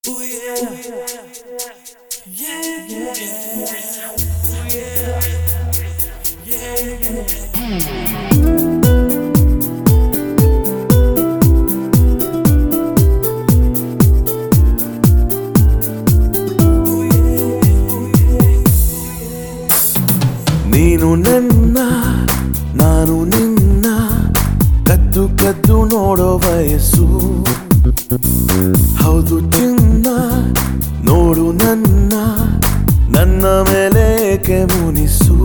Ooh yeah. Yeah, yeah. Ooh yeah. Yeah. Ooh yeah. Ooh yeah. ನೀನು ನನ್ನ ನಾನು ನಿನ್ನ ಕದ್ದು ಕದ್ದು ನೋಡೋ ವಯಸ್ಸು ಹೌದು ಚಿನ್ನ ನೋಡು ನನ್ನ ನನ್ನ ಮೇಲೆ ಏಕೆ ಮುನಿಸು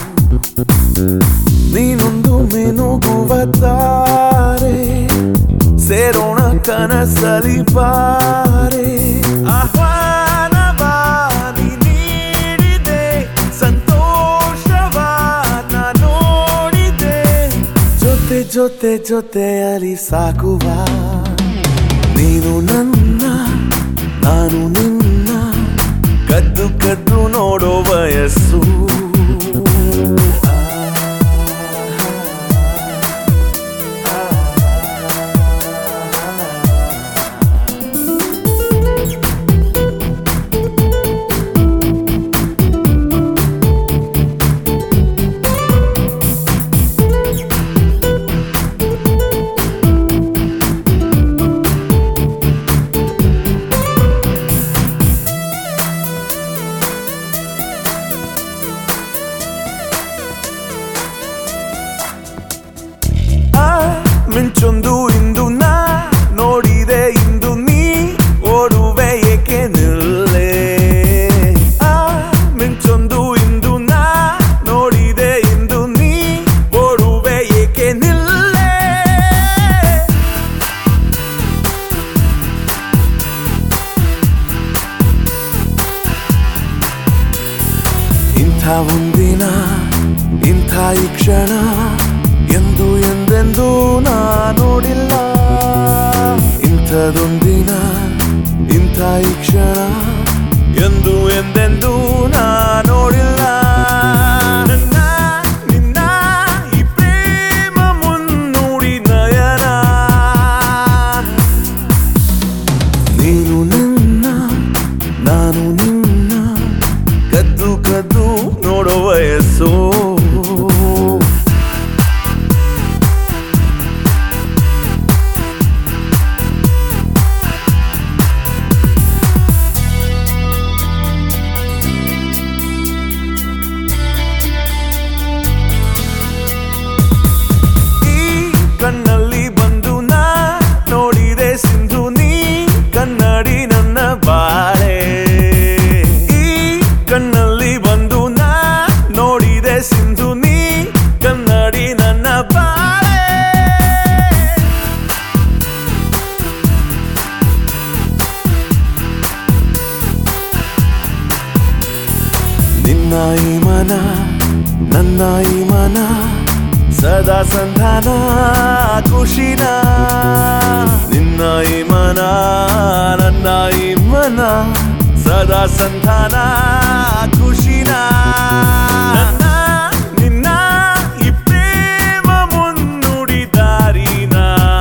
ನೀನೊಂದು ಮಿನುಗುವ ತಾರೆ ಸೇರೋಣ ಕನಸಲಿ ಬಾರೆ ಆಹ್ವಾನವ ನೀ ನೀಡಿದೆ ಸಂತೋಷವ ನಾ ನೋಡಿದೆ ಜೊತೆ ಜೊತೆ ಜೊತೆಯಲ್ಲಿ ಸಾಕುವ ನೀನು ನನ್ನ ನಾನು ನಿನ್ನ ಕದ್ದು ಕದ್ದು ನೋಡೋ ವಯಸ್ಸು ಆ ಮಿಂಚೊಂದು ಇಂದು ನಾ ನೋಡಿದೆ ಇಂದು ನೀ ಓಡುವೆ ಏಕೆ ನಿಲ್ಲೆ ಆ ಮಿಂಚೊಂದು ಇಂದು ನಾ ನೋಡಿದೆ ಇಂದು ನೀ ಓಡುವೆ ಏಕೆ ನಿಲ್ಲೆ ಇಂಥ ಒಂದಿನ ಇಂಥ ಈ ಕ್ಷಣ ಎಂದು ಎಂದೆಂದೂ ನಾ ನೋಡಿಲ್ಲ ಇಂಥದೊಂದಿನ ಇಂಥ ಈ ಕ್ಷಣ ಎಂದು ಎಂದೆಂದೂ ನಾ ನೋಡಿಲ್ಲ ನನ್ನ ನಿನ್ನ ಈ ಪ್ರೇಮ ಮುನ್ನುಡಿ ನಯನ ನೀನು ನನ್ನ ನಾನು ನಿನ್ನ ಕದ್ದು ಕದ್ದು ನೋಡೋ ವಯಸ್ಸು ಈ ಕಣ್ಣಲ್ಲಿ ಬಂದು ನಾ ನೋಡಿದೆ ಸಿಂಧು ನೀ ಕನ್ನಡಿ ನನ್ನ ಬಾಳೆ ಈ ಕಣ್ಣಲ್ಲಿ ಬಂದು ನಾ ನೋಡಿದೆ ಸಿಂಧು ನೀ ಕನ್ನಡಿ ನನ್ನ ಬಾಳೆ ನಿನ್ನ ಈ ಮನ ನನ್ನ ಈ ಮನ ಸದಾ ಸಂಧಾನ ಖುಷಿನ ನಿನ್ನ ಈ ಮನ ನನ್ನ ಈ ಮನ ಸದಾ ಸಂಧಾನ ಖುಷಿನ ನನ್ನ ನಿನ್ನ ಈ ಪ್ರೇಮ ಮುನ್ನುಡಿ ದಾರಿನ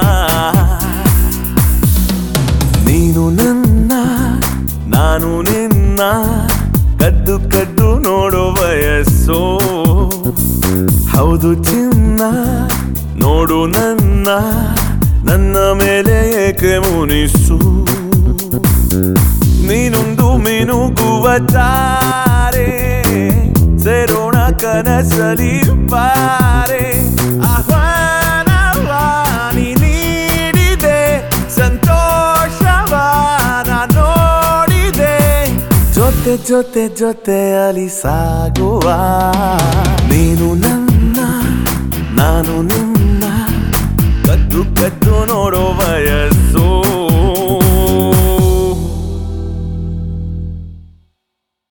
ನೀನು ನನ್ನ ನಾನು ನಿನ್ನ ಕದ್ದು ಕದ್ದು ನೋಡೋ ವಯಸ್ಸು ಹೌದು ಚಿನ್ನ ನೋಡು ನನ್ನ ನನ್ನ ಮೇಲೆ ಏಕೆ ಮುನಿಸು ನೀನೊಂದು ಮಿನುಗುವ ತಾರೆ ಸೇರೋಣ ಕನಸಲಿ ಬಾರೆ ಆಹ್ವಾನವ ನೀ ನೀಡಿದೆ ಸಂತೋಷವ ನಾ ನೋಡಿದೆ ಜೊತೆ ಜೊತೆ ಜೊತೆಯಲ್ಲಿ ಸಾಗುವ ನೀನು ನನ್ನ ನಾನು ನಿನ್ನ ಕದ್ದು ಕದ್ದು ನೋಡೋ ವಯಸ್ಸು